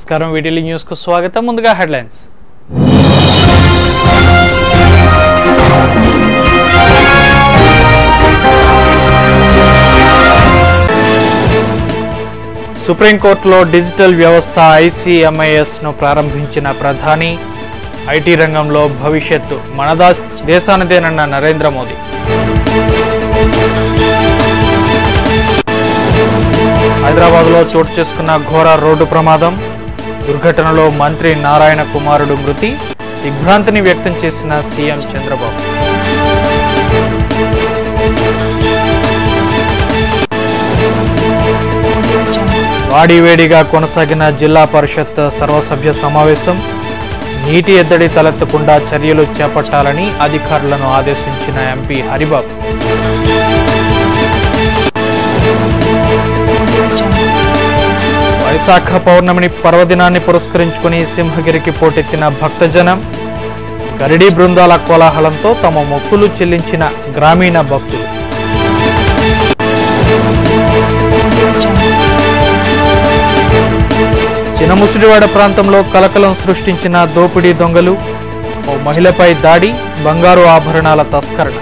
నమస్కారం video news కు స్వాగతం ముందుగా హెడ్లైన్స్ సుప్రీంకోర్టులో డిజిటల్ వ్యవస్థ ఐసీఎంఐఎస్ ను ప్రారంభించిన ప్రధాని ఐటీ రంగంలో భవిష్యత్తు మన దాస్ దేశానిదేనన్న నరేంద్ర మోదీ హైదరాబాద్లో చోటు చేసుకున్న ఘోర రోడ్డు ప్రమాదం దుర్ఘటనలో మంత్రి నారాయణ కుమారుడు మృతి దిగ్భ్రాంతిని వ్యక్తం చేసిన సీఎం చంద్రబాబు వాడివేడిగా కొనసాగిన జిల్లా పరిషత్ సర్వసభ్య సమావేశం నీటి ఎద్దడి తలెత్తకుండా చర్యలు చేపట్టాలని అధికారులను ఆదేశించిన ఎంపీ హరిబాబు వైశాఖ పౌర్ణమిని పర్వదినాన్ని పురస్కరించుకుని సింహగిరికి పోటెత్తిన భక్తజనం గరిడీ బృందాల కోలాహలంతో తమ మొక్కులు చెల్లించిన గ్రామీణ భక్తులు చినముసిడివాడ ప్రాంతంలో కలకలం సృష్టించిన దోపిడీ దొంగలు ఓ మహిళపై దాడి బంగారు ఆభరణాల తస్కరణ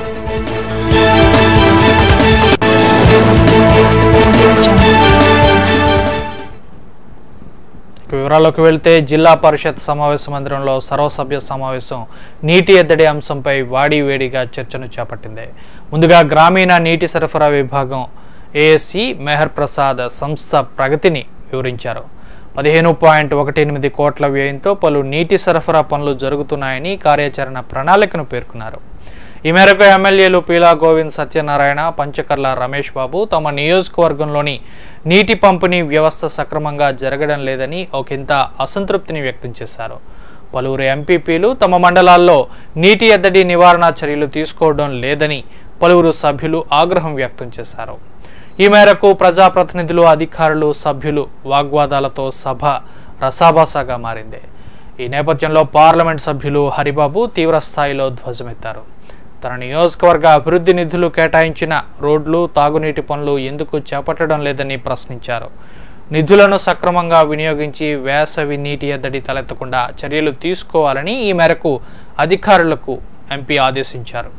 ఇక వివరాల్లోకి వెళ్తే జిల్లా పరిషత్ సమావేశ మందిరంలో సర్వసభ్య సమావేశం నీటి ఎద్దడి అంశంపై వాడి వేడిగా చర్చను చేపట్టింది ముందుగా గ్రామీణ నీటి సరఫరా విభాగం ఏఎస్సి మెహర్ ప్రసాద్ సంస్థ ప్రగతిని వివరించారు పదిహేను పాయింట్ ఒకటి ఎనిమిది కోట్ల వ్యయంతో పలు నీటి సరఫరా పనులు జరుగుతున్నాయని కార్యాచరణ ప్రణాళికను పేర్కొన్నారు ఈ మేరకు ఎమ్మెల్యేలు పీలా గోవింద్ సత్యనారాయణ పంచకర్ల రమేష్ బాబు తమ నియోజకవర్గంలోని నీటి పంపిణీ వ్యవస్థ సక్రమంగా జరగడం లేదని ఒకంత అసంతృప్తిని వ్యక్తం చేశారు పలువురు ఎంపీపీలు తమ మండలాల్లో నీటి ఎద్దడి నివారణ చర్యలు తీసుకోవడం లేదని పలువురు సభ్యులు ఆగ్రహం వ్యక్తం చేశారు ఈ మేరకు ప్రజాప్రతినిధులు అధికారులు సభ్యులు వాగ్వాదాలతో సభ రసాభాసాగా మారింది ఈ నేపథ్యంలో పార్లమెంట్ సభ్యులు హరిబాబు తీవ్ర స్థాయిలో ధ్వజమెత్తారు తన నియోజకవర్గ అభివృద్ధి నిధులు కేటాయించిన రోడ్లు తాగునీటి పనులు ఎందుకు చేపట్టడం లేదని ప్రశ్నించారు నిధులను సక్రమంగా వినియోగించి వేసవి నీటి ఎద్దడి తలెత్తకుండా చర్యలు తీసుకోవాలని ఈ మేరకు అధికారులకు ఎంపీ ఆదేశించారు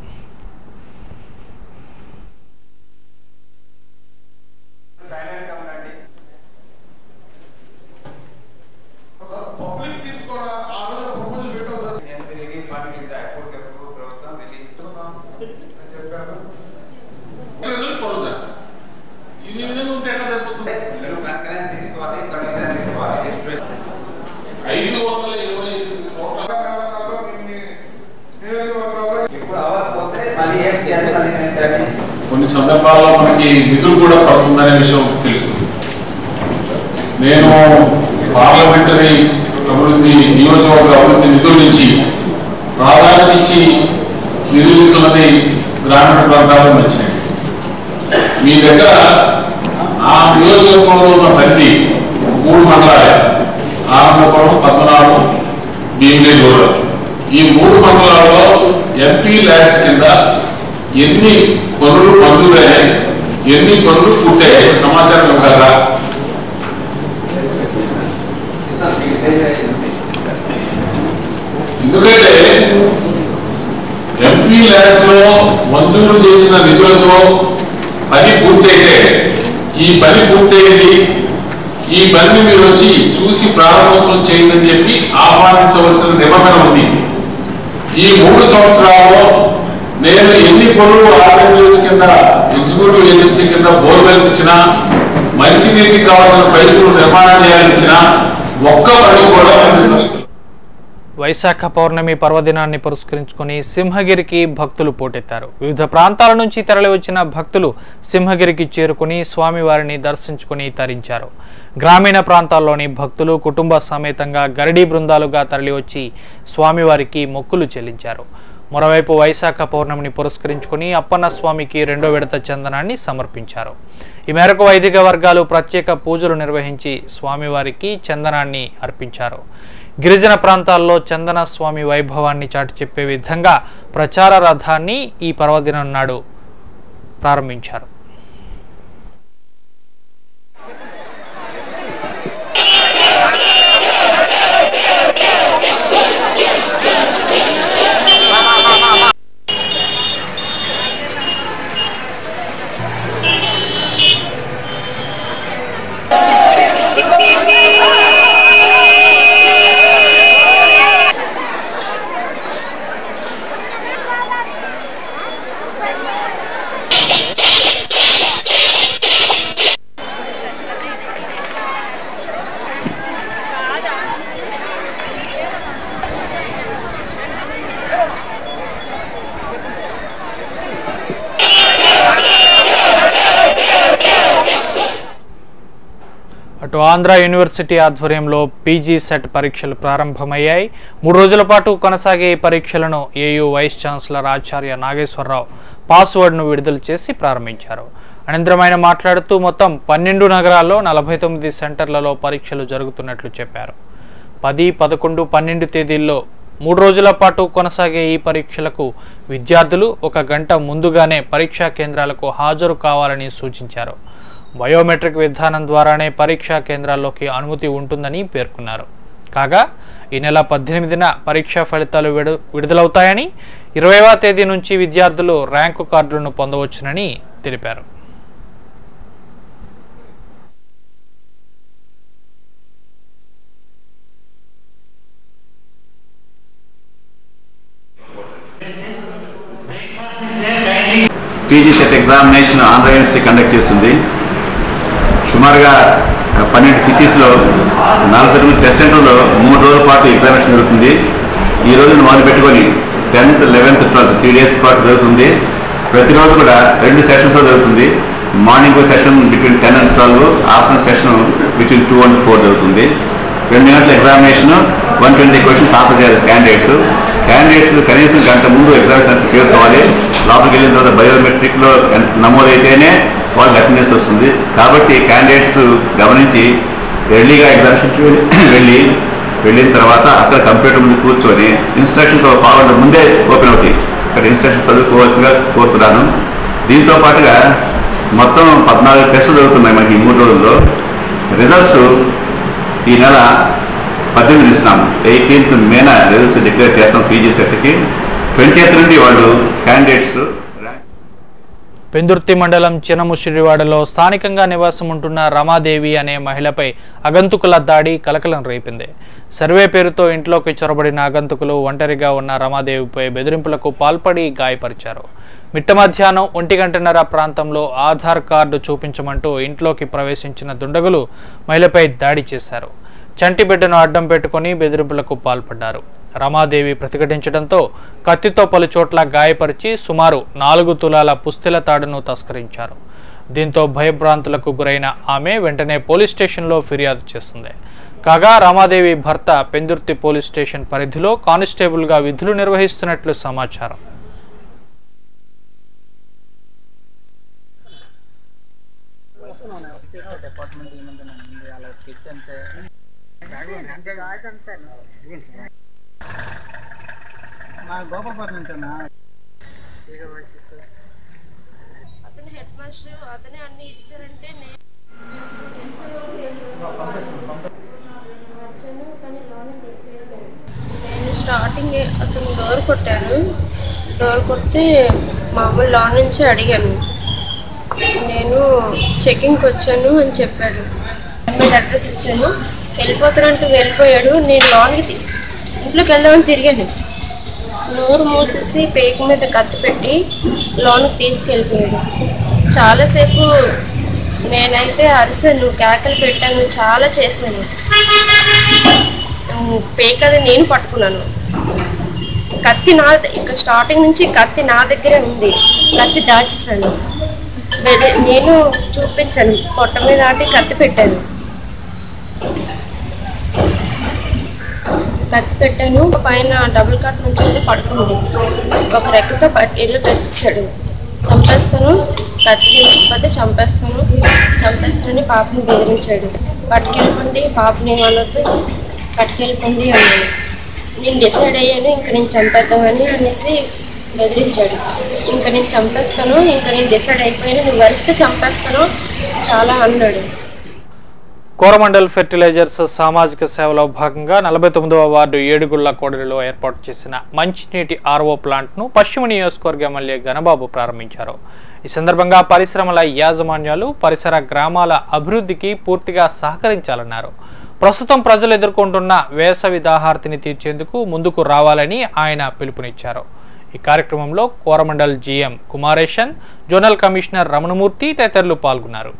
పబ్లిక్ నుంచి కూడా ఆ రోజు ప్రపోజల్ పెట్టాం సార్ రిజల్ట్ ఫాలో సార్ ఇది ఈ విధంగా ఉంటే ఎట్లా సరిపోతుంది మీరు కన్కరెన్స్ తీసుకోవాలి పర్మిషన్ తీసుకోవాలి ఐదు వందల ఇరవై ఐదు కోట్ల ఇప్పుడు అవ్వకపోతే మళ్ళీ ఏం చేయాలి మళ్ళీ నేను చెప్పి కొన్ని సందర్భాల్లో మనకి నిధులు కూడా పడుతుందనే విషయం తెలుస్తుంది నేను పార్లమెంటరీ అభివృద్ధి నియోజకవర్గ అభివృద్ధి నిధుల నుంచి ప్రాధాన్యత ఇచ్చి నిధులు ఇస్తున్నది గ్రామీణ ప్రాంతాలకు వచ్చినాయి మీ దగ్గర ఆ నియోజకవర్గంలో ఉన్న పరిధి మూడు మండలాలే ఆనందపురం పద్మనాభం భీమిలీ రూరల్ ఈ మూడు మండలాల్లో ఎంపీ ల్యాడ్స్ కింద ఎన్ని పనులు మంజూరైనాయి ఎన్ని పనులు పూర్తయ్యాయి సమాచారం ఇవ్వగలరా ఎందుకంటే ఎంపీ ల్యాడ్స్ లో మంజూరు చేసిన నిధులతో పని పూర్తయితే ఈ పని పూర్తయింది ఈ పనిని మీరు వచ్చి చూసి ప్రారంభోత్సవం చేయండి అని చెప్పి ఆహ్వానించవలసిన నిబంధన ఉంది ఈ మూడు సంవత్సరాల్లో నేను ఎన్ని పనులు ఆర్డబ్ల్యూఎస్ కింద ఎగ్జిక్యూటివ్ ఏజెన్సీ కింద బోర్వెల్స్ ఇచ్చినా మంచినీటికి కావాల్సిన పైపులు నిర్మాణం చేయాలని ఇచ్చినా ఒక్క పని కూడా నేను వైశాఖ పౌర్ణమి పర్వదినాన్ని పురస్కరించుకుని సింహగిరికి భక్తులు పోటెత్తారు వివిధ ప్రాంతాల నుంచి తరలివచ్చిన భక్తులు సింహగిరికి చేరుకుని స్వామివారిని దర్శించుకుని తరించారు గ్రామీణ ప్రాంతాల్లోని భక్తులు కుటుంబ సమేతంగా గరిడీ బృందాలుగా తరలివచ్చి స్వామివారికి మొక్కులు చెల్లించారు మరోవైపు వైశాఖ పౌర్ణమిని పురస్కరించుకుని అప్పన్న స్వామికి రెండో విడత చందనాన్ని సమర్పించారు ఈ మేరకు వైదిక వర్గాలు ప్రత్యేక పూజలు నిర్వహించి స్వామివారికి చందనాన్ని అర్పించారు గిరిజన ప్రాంతాల్లో చందన స్వామి వైభవాన్ని చాటి చెప్పే విధంగా ప్రచార రథాన్ని ఈ పర్వదినం నాడు ప్రారంభించారు అటు ఆంధ్ర యూనివర్సిటీ ఆధ్వర్యంలో పీజీ సెట్ పరీక్షలు ప్రారంభమయ్యాయి మూడు రోజుల పాటు కొనసాగే ఈ పరీక్షలను ఏయూ వైస్ ఛాన్సలర్ ఆచార్య నాగేశ్వరరావు పాస్వర్డ్ను విడుదల చేసి ప్రారంభించారు అనంతరం ఆయన మాట్లాడుతూ మొత్తం పన్నెండు నగరాల్లో నలభై తొమ్మిది సెంటర్లలో పరీక్షలు జరుగుతున్నట్లు చెప్పారు పది పదకొండు పన్నెండు తేదీల్లో మూడు రోజుల పాటు కొనసాగే ఈ పరీక్షలకు విద్యార్థులు ఒక గంట ముందుగానే పరీక్షా కేంద్రాలకు హాజరు కావాలని సూచించారు బయోమెట్రిక్ విధానం ద్వారానే పరీక్షా కేంద్రాల్లోకి అనుమతి ఉంటుందని పేర్కొన్నారు కాగా ఈ నెల పద్దెనిమిదిన పరీక్షా ఫలితాలు విడు విడుదలవుతాయని ఇరవైవ తేదీ నుంచి విద్యార్థులు ర్యాంకు కార్డులను పొందవచ్చునని తెలిపారు PG set examination Andhra university conduct చేస్తుంది సుమారుగా ఆ, పన్నెండు సిటీస్లో నలభై తొమ్మిది టెస్ట్ సెంటర్లో మూడు రోజుల పాటు ఎగ్జామినేషన్ జరుగుతుంది ఈ రోజు మొదలు పెట్టుకొని tenth eleventh twelfth three days పాటు జరుగుతుంది ప్రతిరోజు కూడా రెండు సెషన్స్లో జరుగుతుంది morning session between ten and twelve afternoon session between two and four జరుగుతుంది రెండు గంటల examination one twenty questions answer చేయాలి క్యాండిడేట్స్ క్యాండిడేట్స్ కనీసం గంట ముందు ఎగ్జామినేషన్ చేసుకోవాలి లోపలికి వెళ్ళిన తర్వాత బయోమెట్రిక్లో నమోదైతేనే వాళ్ళకి అటెండెన్స్ వస్తుంది కాబట్టి క్యాండిడేట్స్ గమనించి ఎర్లీగా ఎగ్జామినేషన్కి వెళ్ళి వెళ్ళి వెళ్ళిన తర్వాత అక్కడ కంప్యూటర్ ముందు కూర్చొని ఇన్స్ట్రక్షన్స్ ఫాలో ముందే ఓపెన్ అవుతాయి అక్కడ ఇన్స్ట్రక్షన్స్ చదువుకోవాల్సిందిగా కోరుతున్నాను దీంతో పాటుగా మొత్తం పద్నాలుగు టెస్టులు జరుగుతున్నాయి మనకి ఈ మూడు రోజుల్లో రిజల్ట్స్ ఈ నెల పద్దెనిమిది ఇస్తున్నాం ఎయిటీన్త్ మేన రిజల్ట్స్ డిక్లేర్ చేస్తాం పీజీ సెట్కి ట్వంటీ నుండి వాళ్ళు క్యాండిడేట్స్ పెందుర్తి మండలం చినముషిరివాడలో స్థానికంగా నివాసం ఉంటున్న రమాదేవి అనే మహిళపై అగంతుకుల దాడి కలకలం రేపింది సర్వే పేరుతో ఇంట్లోకి చొరబడిన అగంతుకులు ఒంటరిగా ఉన్న రమాదేవిపై బెదిరింపులకు పాల్పడి గాయపరిచారు మిట్ట మధ్యాహ్నం ఒంటి గంటన్నర ప్రాంతంలో ఆధార్ కార్డు చూపించమంటూ ఇంట్లోకి ప్రవేశించిన దుండగులు మహిళపై దాడి చేశారు చంటి బిడ్డను అడ్డం పెట్టుకుని బెదిరింపులకు పాల్పడ్డారు రమాదేవి ప్రతిఘటించడంతో కత్తితో పలు చోట్ల గాయపరిచి సుమారు నాలుగు తులాల పుస్తెల తాడును తస్కరించారు దీంతో భయభ్రాంతులకు గురైన ఆమె వెంటనే పోలీస్ స్టేషన్లో ఫిర్యాదు చేసింది కాగా రామాదేవి భర్త పెందుర్తి పోలీస్ స్టేషన్ పరిధిలో కానిస్టేబుల్గా విధులు నిర్వహిస్తున్నట్లు సమాచారం అతను హెడ్ మాస్టర్ అతనే అన్ని ఇచ్చారంటే నేను వచ్చాను కానీ లోన్ తీసుకెళ్ళలేదు నేను స్టార్టింగ్ అతను డోర్ కొట్టాను డోర్ కొడితే మామూలు లోన్ నుంచి అడిగాను నేను చెకింగ్కి వచ్చాను అని చెప్పాడు మీద అడ్రస్ ఇచ్చాను వెళ్ళిపోతానంటూ వెళ్ళిపోయాడు నేను లోన్కి తి- ఇంట్లోకి వెళ్దామని తిరిగాను నోరు మూసేసి పేక మీద కత్తి పెట్టి లోన్కి తీసుకెళ్ళిపోయాడు చాలాసేపు నేనైతే అరిసాను కేకలు పెట్టాను చాలా చేశాను ఉమ్, పేక అది నేను పట్టుకున్నాను కత్తి నా ఇక స్టార్టింగ్ నుంచి కత్తి నా దగ్గరే ఉంది కత్తి దాచేసాను బెది- నేను చూపించాను పొట్ట మీద ఆటి కత్తి పెట్టాను కత్తి పెట్టాను పైన డబుల్ కట్ నుంచి మీద పడుకుంది ఒక రెక్కతో పట్టి ఇల్లు పెట్టేశాడు చంపేస్తాను కత్తి దించకపోతే చంపేస్తాను చంపేస్తానని పాపని బెదిరించాడు పట్టుకెళ్ళిపోండి పాపని వాళ్ళతో పట్టుకెళ్ళిపోండి అన్నాను నేను డిసైడ్ అయ్యాను ఇంక నేను చంపేద్దామని అనేసి బెదిరించాడు ఇంక నేను చంపేస్తాను ఇంక నేను డిసైడ్ అయిపోయాను నువ్వు వరిస్తే చంపేస్తాను చాలా అన్నాడు కోరమండల్ ఫెర్టిలైజర్స్ సామాజిక సేవలో భాగంగా నలభై తొమ్మిదవ వార్డు ఏడుగుళ్ల కోడలిలో ఏర్పాటు చేసిన మంచినీటి ఆర్ఓ ప్లాంట్ను పశ్చిమ నియోజకవర్గ ఎమ్మెల్యే గణబాబు ప్రారంభించారు ఈ సందర్భంగా పరిశ్రమల యాజమాన్యాలు పరిసర గ్రామాల అభివృద్ధికి పూర్తిగా సహకరించాలన్నారు ప్రస్తుతం ప్రజలు ఎదుర్కొంటున్న వేసవి దాహార్తిని తీర్చేందుకు ముందుకు రావాలని ఆయన పిలుపునిచ్చారు ఈ కార్యక్రమంలో Coromandel GM Kumaresan zonal commissioner Ramanamurthy తదితరులు పాల్గొన్నారు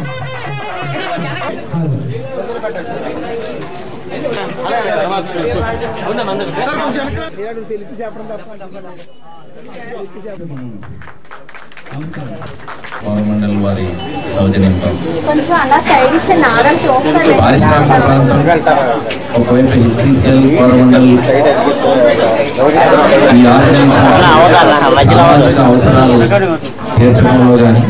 తర్వాత పౌరమండలి వారి సౌజన్యంతో కొంచెం అలా సైడ్ ఇచ్చి నారం చూస్తాను పారిశ్రామిక ప్రాంతం ఒకవైపు హెచ్పిసిఎల్ పౌరమండలి ఈ ఆర్గనైజేషన్ సామాజిక అవసరాలు తీర్చడంలో కానీ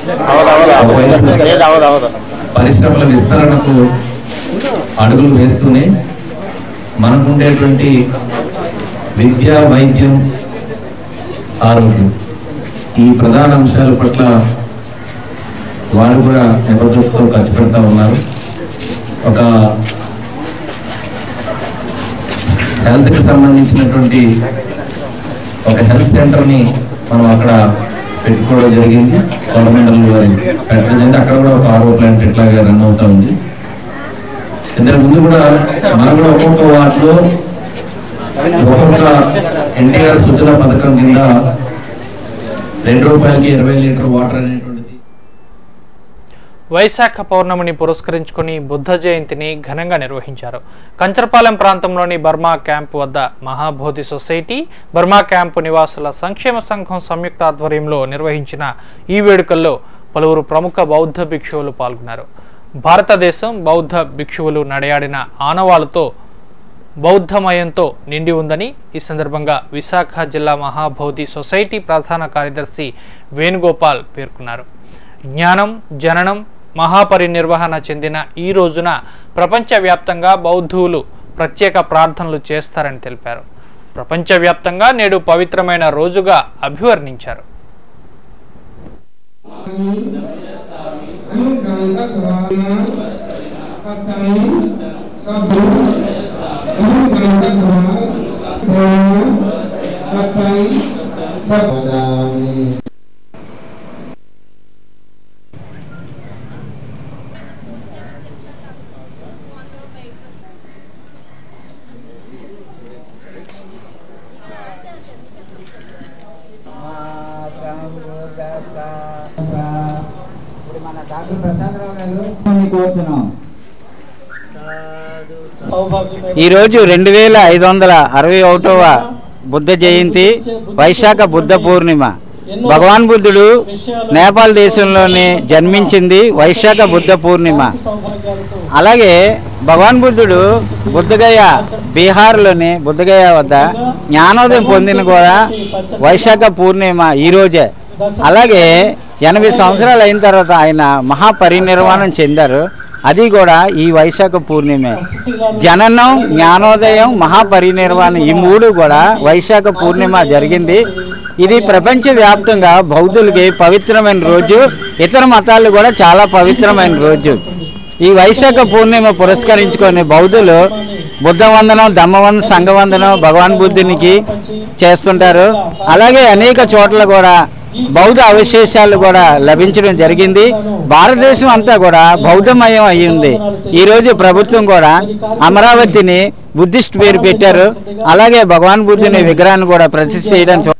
ఒకవైపు పరిశ్రమల విస్తరణకు అడుగులు వేస్తూనే మనకుండేటువంటి విద్య వైద్యం ఆరోగ్యం ఈ ప్రధాన అంశాల పట్ల వారు కూడా నిబద్ధతతో ఖర్చు పెడతా ఉన్నారు ఒక హెల్త్కి సంబంధించినటువంటి ఒక హెల్త్ సెంటర్ని మనం అక్కడ పెట్టుకోవడం జరిగింది గవర్నమెంటల్ వారి పెట్టడం జరిగింది అక్కడ కూడా ఒక ఆరో ప్లాంట్ ఇట్లాగే రన్ అవుతా ఉంది ఇంతకు ముందు కూడా మనం కూడా ఒక్కొక్క వాటిలో ఒక్కొక్క ఎన్టీఆర్ సుజల పథకం కింద రెండు రూపాయలకి ఇరవై లీటర్ వాటర్ అనేటువంటిది వైశాఖ పౌర్ణమిని పురస్కరించుకుని బుద్ధ జయంతిని ఘనంగా నిర్వహించారు కంచరపాలెం ప్రాంతంలోని బర్మా క్యాంప్ వద్ద మహాబోధి సొసైటీ బర్మా క్యాంపు నివాసుల సంక్షేమ సంఘం సంయుక్త ఆధ్వర్యంలో నిర్వహించిన ఈ వేడుకల్లో పలువురు ప్రముఖ బౌద్ధ భిక్షువులు పాల్గొన్నారు భారతదేశం బౌద్ధ భిక్షువులు నడయాడిన ఆనవాలతో బౌద్ధమయంతో నిండి ఉందని ఈ సందర్భంగా విశాఖ జిల్లా మహాబోధి సొసైటీ ప్రధాన కార్యదర్శి వేణుగోపాల్ పేర్కొన్నారు జ్ఞానం జననం మహాపరినిర్వహణ చెందిన ఈ రోజున ప్రపంచవ్యాప్తంగా బౌద్ధువులు ప్రత్యేక ప్రార్థనలు చేస్తారని తెలిపారు ప్రపంచవ్యాప్తంగా నేడు పవిత్రమైన రోజుగా అభివర్ణించారు ఇప్పుడు మన డాక్టర్ ప్రసాదరావు గారు కోరుతున్నాం ఈరోజు రెండు వేల ఐదు వందల అరవై ఒకటవ బుద్ధ జయంతి వైశాఖ బుద్ధ పూర్ణిమ భగవాన్ బుద్ధుడు నేపాల్ దేశంలోనే జన్మించింది వైశాఖ బుద్ధ పూర్ణిమ అలాగే భగవాన్ బుద్ధుడు బుద్ధగయ బీహార్లోని బుద్ధగయ వద్ద జ్ఞానోదయం పొందిన కూడా వైశాఖ పూర్ణిమ ఈ రోజే అలాగే ఎనభై సంవత్సరాలు అయిన తర్వాత ఆయన మహాపరినిర్వాణం చెందారు అది కూడా ఈ వైశాఖ పూర్ణిమే జననం జ్ఞానోదయం మహాపరినిర్వాణం ఈ మూడు కూడా వైశాఖ పూర్ణిమ జరిగింది ఇది ప్రపంచవ్యాప్తంగా బౌద్ధులకి పవిత్రమైన రోజు ఇతర మతాలు కూడా చాలా పవిత్రమైన రోజు ఈ వైశాఖ పూర్ణిమ పురస్కరించుకొని బౌద్ధులు బుద్ధ వందనం ధమ్మవందనం సంఘవందనం భగవాన్ బుద్ధునికి చేస్తుంటారు అలాగే అనేక చోట్ల కూడా బౌద్ధ అవశేషాలు కూడా లభించడం జరిగింది భారతదేశం అంతా కూడా బౌద్ధమయం అయ్యింది ఈ రోజు ప్రభుత్వం కూడా అమరావతిని బుద్ధిస్ట్ పేరు పెట్టారు అలాగే భగవాన్ బుద్ధుని విగ్రహాన్ని కూడా ప్రతిష్ఠ చేయడం చూ-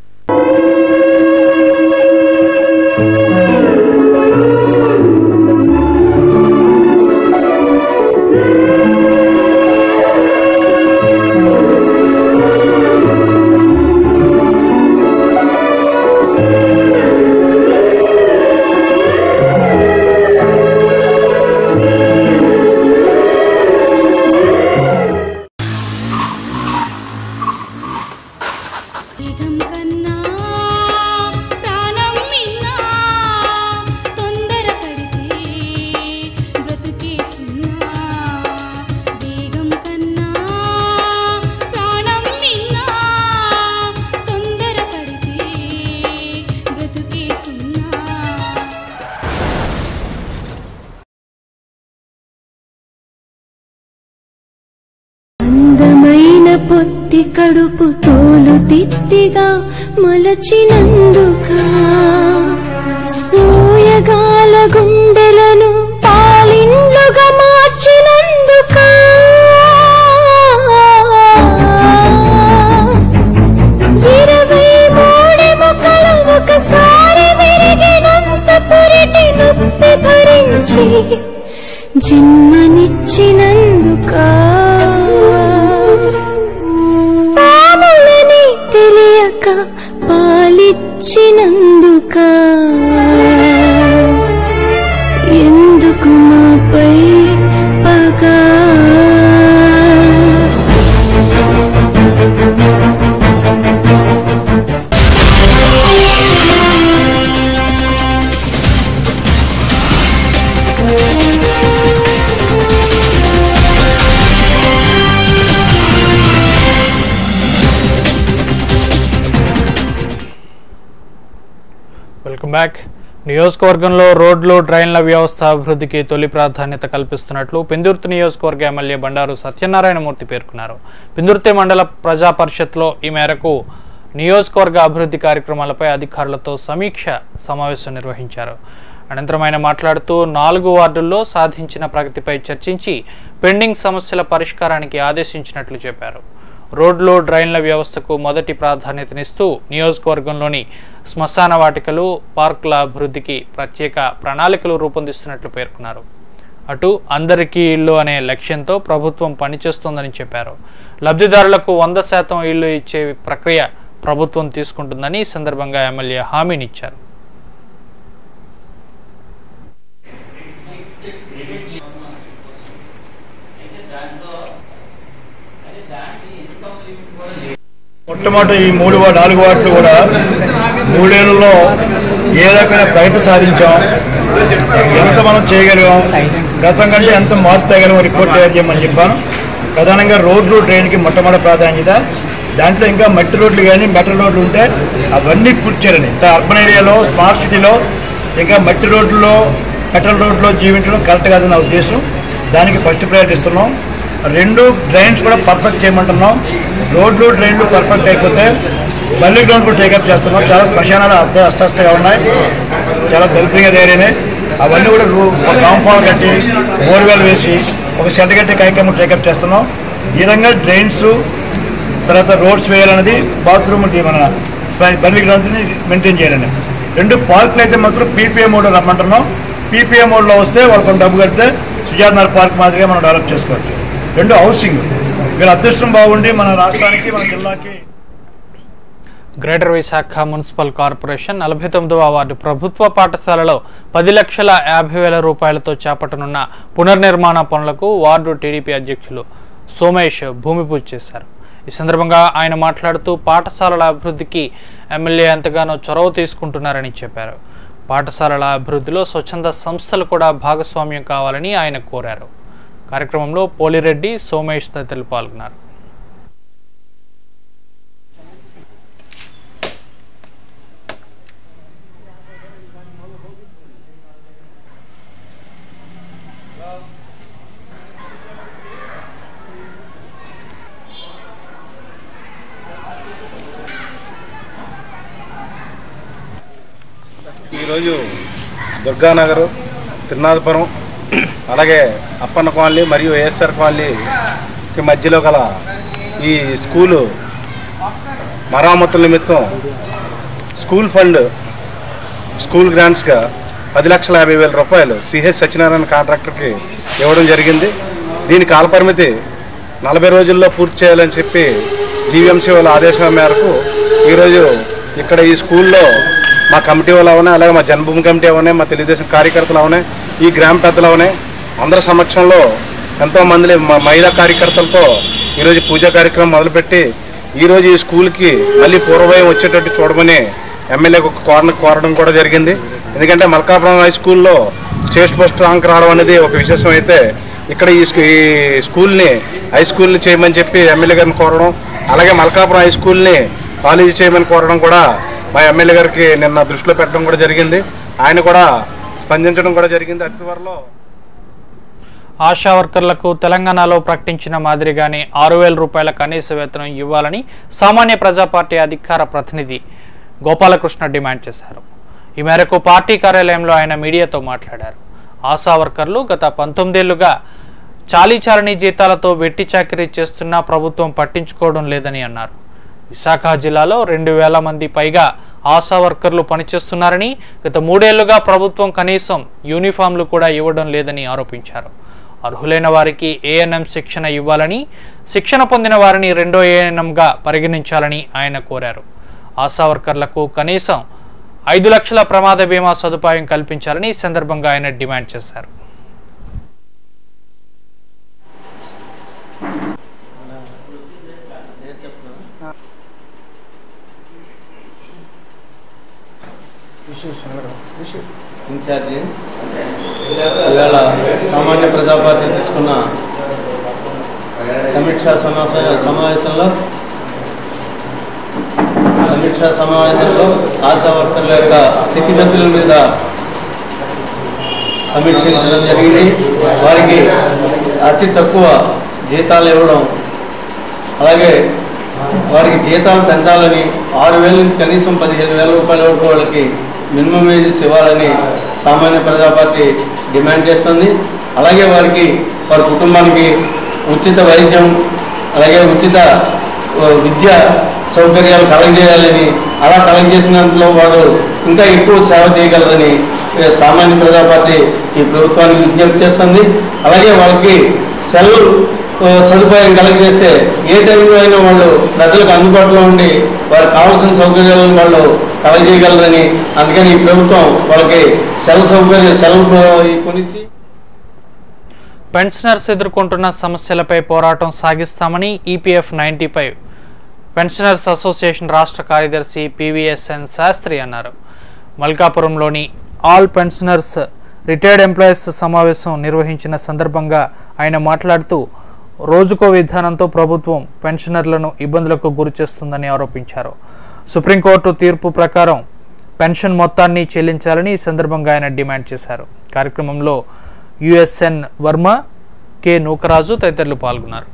వేగం కన్నా ప్రాణం మిన్నా తొందర పడితే బ్రతుకే సున్నా వేగం కన్నా ప్రాణం మిన్నా తొందర పడితే బ్రతుకే సున్నా అందమైన పొత్తి కడుపు తోలు తిత్తిగా మలచినందుక సోయగాల గుండెలను పాలిండ్లుగా మార్చినందుక ఇరవై మూడెముకలు ఒకసారి విరిగినంత పురిటి నొప్పి భరించి జన్మనిచ్చినందుక ఇచ్చినందుక ఎందుకు మాపై పగా వెల్కమ్ బ్యాక్ నియోజకవర్గంలో రోడ్లు డ్రైన్ల వ్యవస్థ అభివృద్ధికి తొలి ప్రాధాన్యత కల్పిస్తున్నట్లు పెందుర్తి నియోజకవర్గ ఎమ్మెల్యే బండారు సత్యనారాయణమూర్తి పేర్కొన్నారు పెందుర్తి మండల ప్రజా పరిషత్లో ఈ మేరకు నియోజకవర్గ అభివృద్ధి కార్యక్రమాలపై అధికారులతో సమీక్ష సమావేశం నిర్వహించారు అనంతరం ఆయన మాట్లాడుతూ నాలుగు వార్డుల్లో సాధించిన ప్రగతిపై చర్చించి పెండింగ్ సమస్యల పరిష్కారానికి ఆదేశించినట్లు చెప్పారు రోడ్లు డ్రైన్ల వ్యవస్థకు మొదటి ప్రాధాన్యతనిస్తూ నియోజకవర్గంలోని శ్మశాన వాటికలు పార్కుల అభివృద్ధికి ప్రత్యేక ప్రణాళికలు రూపొందిస్తున్నట్లు పేర్కొన్నారు అటు అందరికీ ఇల్లు అనే లక్ష్యంతో ప్రభుత్వం పనిచేస్తోందని చెప్పారు లబ్ధిదారులకు వంద శాతం ఇల్లు ఇచ్చే ప్రక్రియ ప్రభుత్వం తీసుకుంటుందని ఈ సందర్భంగా ఎమ్మెల్యే హామీనిచ్చారు మొట్టమొదటి ఈ మూడు వా- నాలుగు వార్డులు కూడా మూడేళ్లలో ఏ రకమైన ప్రగతి సాధించాం ఎంత మనం చేయగలిగాం గతం కంటే ఎంత మార్పు తేగలం రిపోర్ట్ తయారు చేయమని చెప్పాను ప్రధానంగా రోడ్లు డ్రైన్కి మొట్టమొదటి ప్రాధాన్యత దాంట్లో ఇంకా మట్టి రోడ్లు కానీ మెటల్ రోడ్లు ఉంటే అవన్నీ పూర్తి చేయాలని ఇంత అర్బన్ ఏరియాలో స్మార్ట్ సిటీలో ఇంకా మట్టి రోడ్లలో మెటల్ రోడ్లో జీవించడం కరెక్ట్ కాదని నా ఉద్దేశం దానికి ఫస్ట్ ప్రయారిటీ ఇస్తున్నాం రెండు డ్రైన్స్ కూడా పర్ఫెక్ట్ చేయమంటున్నాం రోడ్లు డ్రైన్లు పర్ఫెక్ట్ అయిపోతే మళ్ళీ గ్రౌండ్ కూడా టేకప్ చేస్తున్నాం చాలా శ్మశానాలు అర్థ అస్వస్థగా ఉన్నాయి చాలా దరిద్రంగా తయారైనాయి అవన్నీ కూడా రూ- ఒక కాంపౌండ్ కట్టి బోర్వెల్ వేసి ఒక షెడ్ కట్టి కార్యక్రమం టేకప్ చేస్తున్నాం ఈ రకంగా డ్రైన్స్ తర్వాత రోడ్స్ వేయాలన్నది బాత్రూమ్ మన బర్లీ గ్రౌండ్స్ని మెయింటైన్ చేయాలని రెండు పార్కులు అయితే మాత్రం పీపీఏ మోడ్ రమ్మంటున్నాం పీపీఏ మోడ్లో వస్తే వాళ్ళు కొంత డబ్బు కడితే సుజాత్ నగర్ పార్క్ మాదిరిగా మనం డెవలప్ చేసుకోవచ్చు రెండు హౌసింగ్ వీళ్ళ అదృష్టం బాగుండి మన రాష్ట్రానికి మన జిల్లాకి గ్రేటర్ విశాఖ మున్సిపల్ కార్పొరేషన్ నలభై తొమ్మిదవ వార్డు ప్రభుత్వ పాఠశాలలో పది లక్షల యాభై వేల రూపాయలతో చేపట్టనున్న పునర్నిర్మాణ పనులకు వార్డు టీడీపీ అధ్యక్షులు సోమేష్ భూమి పూజ చేశారు ఈ సందర్భంగా ఆయన మాట్లాడుతూ పాఠశాలల అభివృద్ధికి ఎమ్మెల్యే ఎంతగానో చొరవ తీసుకుంటున్నారని చెప్పారు పాఠశాలల అభివృద్ధిలో స్వచ్ఛంద సంస్థలు కూడా భాగస్వామ్యం కావాలని ఆయన కోరారు కార్యక్రమంలో పోలిరెడ్డి సోమేష్ తదితరులు పాల్గొన్నారు ఈరోజు దుర్గానగర్ తిరునాథపురం అలాగే అప్పన్న కాలనీ మరియు ఏఎస్ఆర్ కాలనీకి మధ్యలో గల ఈ స్కూలు మరామతుల నిమిత్తం స్కూల్ ఫండ్ స్కూల్ గ్రాంట్స్గా పది లక్షల యాభై వేల రూపాయలు సిహెచ్ సత్యనారాయణ కాంట్రాక్టర్కి ఇవ్వడం జరిగింది దీని కాలపరిమితి నలభై రోజుల్లో పూర్తి చేయాలని చెప్పి జీవీఎంసీ వాళ్ళ ఆదేశం మేరకు ఈరోజు ఇక్కడ ఈ స్కూల్లో మా కమిటీ వాళ్ళు అవనే అలాగే మా జన్మభూమి కమిటీ అవనే మా తెలుగుదేశం కార్యకర్తలు అవనే ఈ గ్రామ పెద్దలు అవనే అందరి సమక్షంలో ఎంతో మంది మా మహిళా కార్యకర్తలతో ఈరోజు పూజా కార్యక్రమం మొదలుపెట్టి ఈరోజు ఈ స్కూల్కి మళ్ళీ పూర్వభయం వచ్చేటట్టు చూడమని ఎమ్మెల్యేకి ఒక కోరణ కోరడం కూడా జరిగింది ఎందుకంటే మల్కాపురం హై స్కూల్లో స్టేట్ ఫస్ట్ ర్యాంక్ రావడం అనేది ఒక విశేషం అయితే ఇక్కడ ఈ స్కూ- ఈ స్కూల్ని హై స్కూల్ని చేయమని చెప్పి ఎమ్మెల్యే గారిని కోరడం అలాగే మల్కాపురం హై స్కూల్ని కాలేజీ చేయమని కోరడం కూడా మా ఎమ్మెల్యే గారికి నిన్న దృష్టిలో పెట్టడం కూడా జరిగింది ఆయన కూడా స్పందించడం కూడా జరిగింది అతి త్వరలో ఆశా వర్కర్లకు తెలంగాణలో ప్రకటించిన మాదిరిగానే ఆరు వేల రూపాయల కనీస వేతనం ఇవ్వాలని సామాన్య ప్రజా పార్టీ అధికార ప్రతినిధి గోపాలకృష్ణ డిమాండ్ చేశారు ఈ మేరకు పార్టీ కార్యాలయంలో ఆయన మీడియాతో మాట్లాడారు ఆశా వర్కర్లు గత పంతొమ్మిదేళ్లుగా చాలీ చాలని జీతాలతో వెట్టి చాకిరీ చేస్తున్నా ప్రభుత్వం పట్టించుకోవడం లేదని అన్నారు విశాఖ జిల్లాలో రెండు వేల మంది పైగా ఆశా వర్కర్లు పనిచేస్తున్నారని గత మూడేళ్లుగా ప్రభుత్వం కనీసం యూనిఫామ్లు కూడా ఇవ్వడం లేదని ఆరోపించారు అర్హులైన వారికి ఏఎన్ఎం శిక్షణ ఇవ్వాలని శిక్షణ పొందిన వారిని రెండో ఏఎన్ఎంగా పరిగణించాలని ఆయన కోరారు ఆశా వర్కర్లకు కనీసం ఐదు లక్షల ప్రమాద బీమా సదుపాయం కల్పించాలని ఈ సందర్భంగా ఆయన డిమాండ్ చేశారు ఇన్ఛార్జి ఇవాళ సామాన్య ప్రజాపార్టీ తీసుకున్న సమీక్షా సమావేశ సమావేశంలో సమీక్షా సమావేశంలో ఆశా వర్కర్ల యొక్క స్థితిగతుల మీద సమీక్షించడం జరిగింది వారికి అతి తక్కువ జీతాలు ఇవ్వడం అలాగే వారికి జీతాలు పెంచాలని ఆరు వేల నుంచి కనీసం పదిహేను వేల రూపాయల వరకు వాళ్ళకి మినిమం వేజెస్ ఇవ్వాలని సామాన్య ప్రజా పార్టీ డిమాండ్ చేస్తుంది అలాగే వారికి వారి కుటుంబానికి ఉచిత వైద్యం అలాగే ఉచిత ఆ, విద్య సౌకర్యాలు కలగజేయాలని అలా కలగజేసినంతలో వాడు ఇంకా ఎక్కువ సేవ చేయగలరని ఏ, సామాన్య ప్రజా పార్టీ ఈ ప్రభుత్వానికి విజ్ఞప్తి చేస్తుంది అలాగే వాళ్ళకి సెల్ ఆ, సదుపాయం కలగజేస్తే ఏ టైంలో అయినా వాళ్ళు ప్రజలకు అందుబాటులో ఉండి వారికి కావాల్సిన సౌకర్యాలను వాళ్ళు కలగజేయగలరని అందుకని ఈ ప్రభుత్వం వాళ్ళకి సెల్ సౌకర్యం సెలవు కొనిచ్చి పెన్షనర్స్ ఎదుర్కొంటున్న సమస్యలపై పోరాటం సాగిస్తామని EPF ninety five pensioners association రాష్ట్ర కార్యదర్శి పివిఎస్ఎన్ శాస్త్రి అన్నారు మల్కాపురంలోని ఆల్ పెన్షనర్స్ రిటైర్డ్ ఎంప్లాయీస్ సమావేశం నిర్వహించిన సందర్భంగా ఆయన మాట్లాడుతూ రోజుకో విధానంతో ప్రభుత్వం పెన్షనర్లను ఇబ్బందులకు గురిచేస్తుందని ఆరోపించారు సుప్రీంకోర్టు తీర్పు ప్రకారం పెన్షన్ మొత్తాన్ని చెల్లించాలని ఈ సందర్భంగా ఆయన డిమాండ్ చేశారు కార్యక్రమంలో యుఎస్ఎన్ వర్మ కె నూకరాజు తదితరులు పాల్గొన్నారు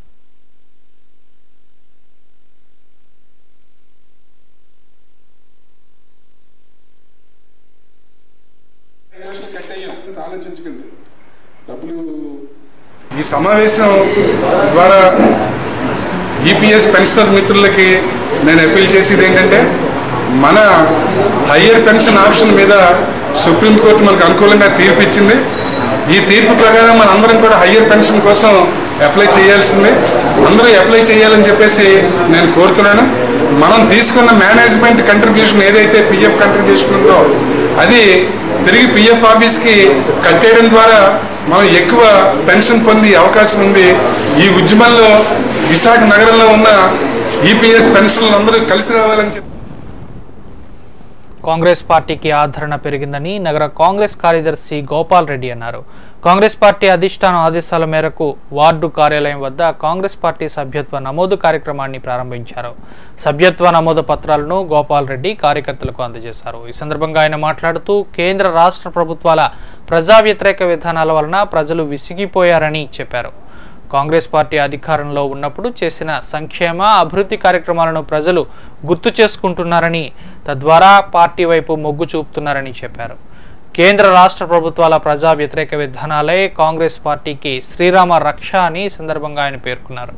ఆలోచించకండి డబ్బులు ఈ సమావేశం ద్వారా ఈపీఎస్ పెన్షనర్ మిత్రులకి నేను అప్పీల్ చేసేది ఏంటంటే మన హయ్యర్ పెన్షన్ ఆప్షన్ మీద సుప్రీంకోర్టు మనకు అనుకూలంగా తీర్పు ఇచ్చింది ఈ తీర్పు ప్రకారం మన అందరం కూడా హయ్యర్ పెన్షన్ కోసం అప్లై చేయాల్సిందే అందరూ అప్లై చేయాలని చెప్పేసి నేను కోరుతున్నాను మనం తీసుకున్న మేనేజ్మెంట్ కంట్రిబ్యూషన్ ఏదైతే పిఎఫ్ కంట్రిబ్యూషన్ ఉందో అది తిరిగి పిఎఫ్ ఆఫీస్కి కట్టేయడం ద్వారా మనం ఎక్కువ పెన్షన్ పొందే అవకాశం ఉంది ఈ ఉద్యమంలో విశాఖ నగరంలో ఉన్న ఈపీఎస్ పెన్షన్లు అందరూ కలిసి రావాలని చెప్పి కాంగ్రెస్ పార్టీకి ఆదరణ పెరిగిందని నగర కాంగ్రెస్ కార్యదర్శి గోపాల్ రెడ్డి అన్నారు కాంగ్రెస్ పార్టీ అధిష్టానం ఆదేశాల మేరకు వార్డు కార్యాలయం వద్ద కాంగ్రెస్ పార్టీ సభ్యత్వ నమోదు కార్యక్రమాన్ని ప్రారంభించారు సభ్యత్వ నమోదు పత్రాలను గోపాల్ రెడ్డి కార్యకర్తలకు అందజేశారు ఈ సందర్భంగా ఆయన మాట్లాడుతూ కేంద్ర రాష్ట్ర ప్రభుత్వాల ప్రజా వ్యతిరేక విధానాల వలన ప్రజలు విసిగిపోయారని చెప్పారు కాంగ్రెస్ పార్టీ అధికారంలో ఉన్నప్పుడు చేసిన సంక్షేమ అభివృద్ధి కార్యక్రమాలను ప్రజలు గుర్తు చేసుకుంటున్నారని తద్వారా పార్టీ వైపు మొగ్గు చూపుతున్నారని చెప్పారు కేంద్ర రాష్ట్ర ప్రభుత్వాల ప్రజా వ్యతిరేక విధానాలే కాంగ్రెస్ పార్టీకి శ్రీరామ రక్ష అని ఈ సందర్భంగా ఆయన పేర్కొన్నారు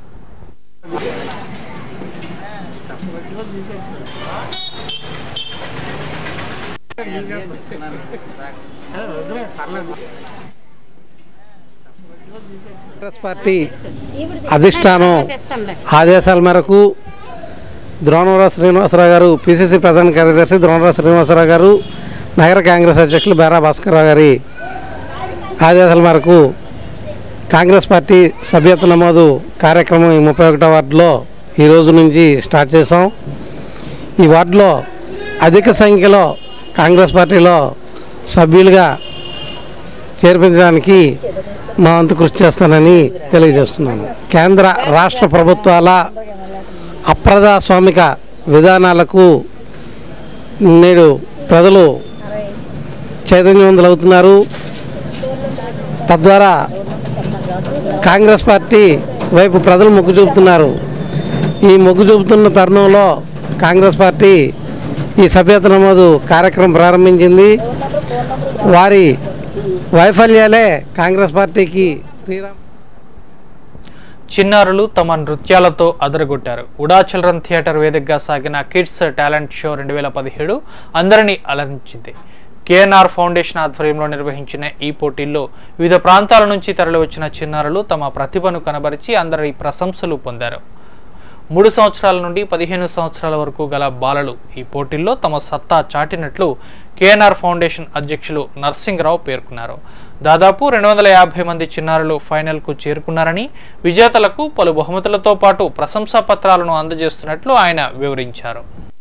కాంగ్రెస్ పార్టీ అధిష్టానం ఆదేశాల మేరకు ద్రోణవరావు శ్రీనివాసరావు గారు పిసిసి ప్రధాన కార్యదర్శి ద్రోణవరావు శ్రీనివాసరావు గారు నగర కాంగ్రెస్ అధ్యక్షులు బేరా భాస్కర్రావు గారి ఆదేశాల మేరకు కాంగ్రెస్ పార్టీ సభ్యత్వ నమోదు కార్యక్రమం ఈ ముప్పై ఒకటో వార్డులో ఈ రోజు నుంచి స్టార్ట్ చేసాం ఈ వార్డులో అధిక సంఖ్యలో కాంగ్రెస్ పార్టీలో సభ్యులుగా చేర్పించడానికి మా వంతు కృషి చేస్తానని తెలియజేస్తున్నాను కేంద్ర రాష్ట్ర ప్రభుత్వాల అప్రజాస్వామిక విధానాలకు నేడు ప్రజలు చైతన్యవంతులవుతున్నారు తద్వారా కాంగ్రెస్ పార్టీ వైపు ప్రజలు మొగ్గు చూపుతున్నారు ఈ మొగ్గు చూపుతున్న తరుణంలో కాంగ్రెస్ పార్టీ ఈ సభ్యత నమోదు కార్యక్రమం ప్రారంభించింది వారి వైఫల్యాలే కాంగ్రెస్ పార్టీకి శ్రీరామ్ చిన్నారులు తమ నృత్యాలతో అదరగొట్టారు ఉడా చిల్డ్రన్ థియేటర్ వేదికగా సాగిన కిడ్స్ టాలెంట్ షో రెండు వేల పదిహేడు అందరినీ అలరించింది కేఎన్ఆర్ ఫౌండేషన్ ఆధ్వర్యంలో నిర్వహించిన ఈ పోటీల్లో వివిధ ప్రాంతాల నుంచి తరలివచ్చిన చిన్నారులు తమ ప్రతిభను కనబరిచి అందరి ప్రశంసలు పొందారు మూడు సంవత్సరాల నుండి పదిహేను సంవత్సరాల వరకు గల బాలలు ఈ పోటీల్లో తమ సత్తా చాటినట్లు కేఎన్ఆర్ ఫౌండేషన్ అధ్యక్షులు నర్సింగరావు పేర్కొన్నారు దాదాపు రెండు వందల యాభై మంది చిన్నారులు ఫైనల్కు చేరుకున్నారని విజేతలకు పలు బహుమతులతో పాటు ప్రశంసా పత్రాలను అందజేస్తున్నట్లు ఆయన వివరించారు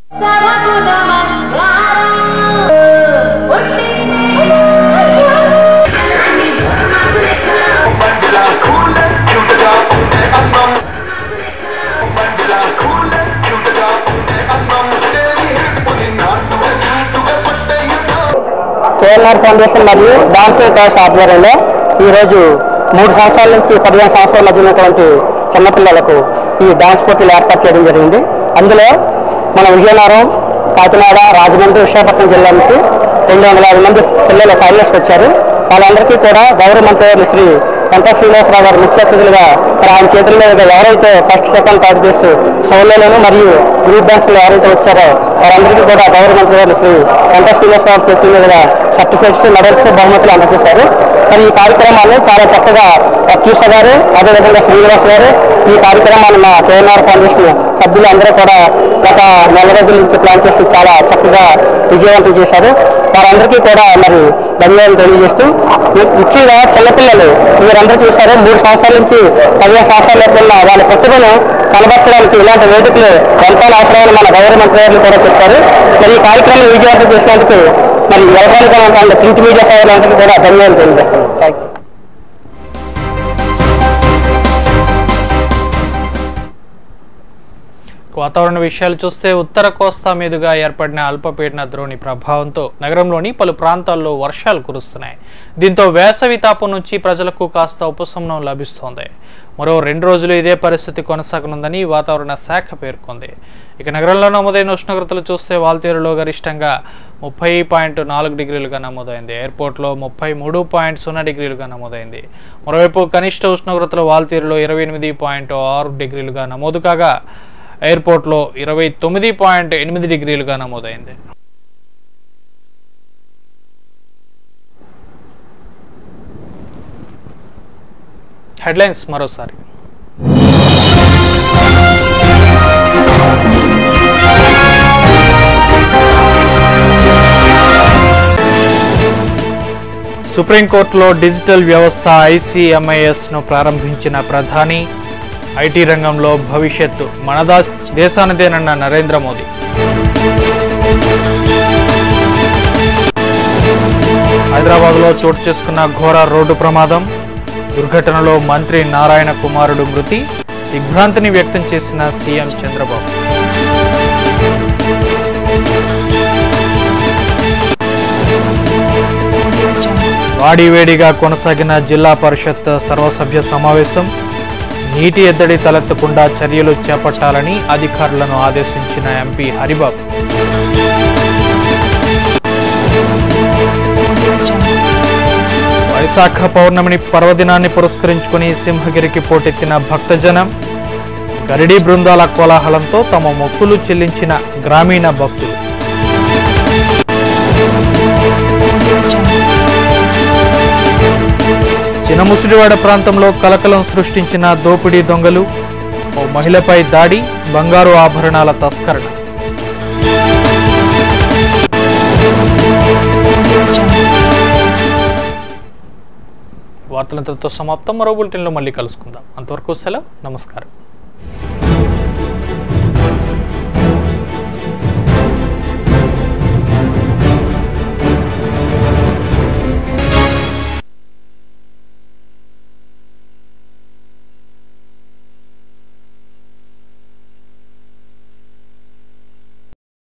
కేఎల్ఆర్ ఫౌండేషన్ మరియు డాన్స్ క్లాస్ ఆధ్వర్యంలో ఈరోజు మూడు సంవత్సరాల నుంచి పదిహేను సంవత్సరాల మధ్య ఉన్నటువంటి చిన్నపిల్లలకు ఈ డాన్స్ పోటీలు ఏర్పాటు చేయడం జరిగింది అందులో మన విజయనగరం కాకినాడ రాజమండ్రి విశాఖపట్నం జిల్లా నుంచి రెండు వందల యాభై మంది పిల్లలు ఫైనల్స్కి వచ్చారు వాళ్ళందరికీ కూడా గౌరవ మంత్రి శ్రీ వెంకట శ్రీనివాసరావు గారు ముఖ్య అతిథులుగా మరి ఆయన చేతుల మీదుగా ఎవరైతే ఫస్ట్ సెకండ్ థర్డ్ చేస్తూ సోలోలను మరియు గ్రూప్ డాన్స్లు ఎవరైతే వచ్చారో వారందరికీ కూడా గౌరవ మంత్రి గారు శ్రీ వెంకట శ్రీనివాసరావు చేతుల మీదుగా సర్టిఫికేట్స్ మెడల్స్ బహుమతులు అందజేశారు మరి ఈ కార్యక్రమాన్ని చాలా చక్కగా అక్యూస గారు అదేవిధంగా శ్రీనివాస్ గారు ఈ కార్యక్రమాన్ని మా కేఎన్ఆర్ ఫౌండేషన్ సభ్యులు అందరూ కూడా గత నెల రోజుల నుంచి ప్లాన్ చేసి చాలా చక్కగా విజయవంతం చేశారు వారందరికీ కూడా మరి ధన్యవాదాలు తెలియజేస్తూ ము- ముఖ్యంగా చిన్నపిల్లలు మీరందరూ చూశారు మూడు సంవత్సరాల నుంచి పదిహేను సంవత్సరాల లోపు ఉన్న వాళ్ళ ప్రతిభను కనబరచడానికి ఇలాంటి వేదికలు ఎంతో అవసరమని మన గౌరవ మంత్రి గారు కూడా చెప్పారు మరి ఈ కార్యక్రమం విజయవంతం చేసినందుకు మరి ఎలక్ట్రానిక్ ప్రింట్ మీడియా సోదరులందరికీ కూడా ధన్యవాదాలు తెలియజేస్తున్నాను థ్యాంక్ యూ వాతావరణ విషయాలు చూస్తే ఉత్తర కోస్తా మీదుగా ఏర్పడిన అల్పపీడన ద్రోణి ప్రభావంతో నగరంలోని పలు ప్రాంతాల్లో వర్షాలు కురుస్తున్నాయి దీంతో వేసవి తాపం నుంచి ప్రజలకు కాస్త ఉపశమనం లభిస్తోంది మరో రెండు రోజులు ఇదే పరిస్థితి కొనసాగనుందని వాతావరణ శాఖ పేర్కొంది ఇక నగరంలో నమోదైన ఉష్ణోగ్రతలు చూస్తే వాల్తీరులో గరిష్టంగా ముప్పై పాయింట్ నాలుగు డిగ్రీలుగా నమోదైంది ఎయిర్పోర్ట్లో ముప్పై మూడు పాయింట్ సున్నా డిగ్రీలుగా నమోదైంది మరోవైపు కనిష్ట ఉష్ణోగ్రతలు వాల్తీరులో ఇరవై ఎనిమిది పాయింట్ ఆరు డిగ్రీలుగా నమోదు కాగా ఎయిర్పోర్ట్లో ఇరవై తొమ్మిది పాయింట్ ఎనిమిది డిగ్రీలుగా నమోదైంది హెడ్లైన్స్ మరోసారి సుప్రీంకోర్టులో డిజిటల్ వ్యవస్థ ఐసీఎంఐఎస్ను ప్రారంభించిన ప్రధాని ఐటీ రంగంలో భవిష్యత్తు మన దా- దేశానిదేనన్న నరేంద్ర మోదీ హైదరాబాద్లో చోటు చేసుకున్న ఘోర రోడ్డు ప్రమాదం దుర్ఘటనలో మంత్రి నారాయణ కుమారుడు మృతి దిగ్భ్రాంతిని వ్యక్తం చేసిన సీఎం చంద్రబాబు వాడివేడిగా కొనసాగిన జిల్లా పరిషత్ సర్వసభ్య సమావేశం నీటి ఎద్దడి తలెత్తకుండా చర్యలు చేపట్టాలని అధికారులను ఆదేశించిన ఎంపీ హరిబాబు వైశాఖ పౌర్ణమిని పర్వదినాన్ని పురస్కరించుకుని సింహగిరికి పోటెత్తిన భక్తజనం గరిడీ బృందాల కోలాహలంతో తమ మొక్కులు చెల్లించిన గ్రామీణ భక్తులు చినముసిడివాడ ప్రాంతంలో కలకలం సృష్టించిన దోపిడీ దొంగలు ఓ మహిళపై దాడి బంగారు ఆభరణాల తస్కరణ వార్తలంతటితో సమాప్తం మరో బులెటిన్లో మళ్ళీ కలుసుకుందాం అంతవరకు సెలవు నమస్కారం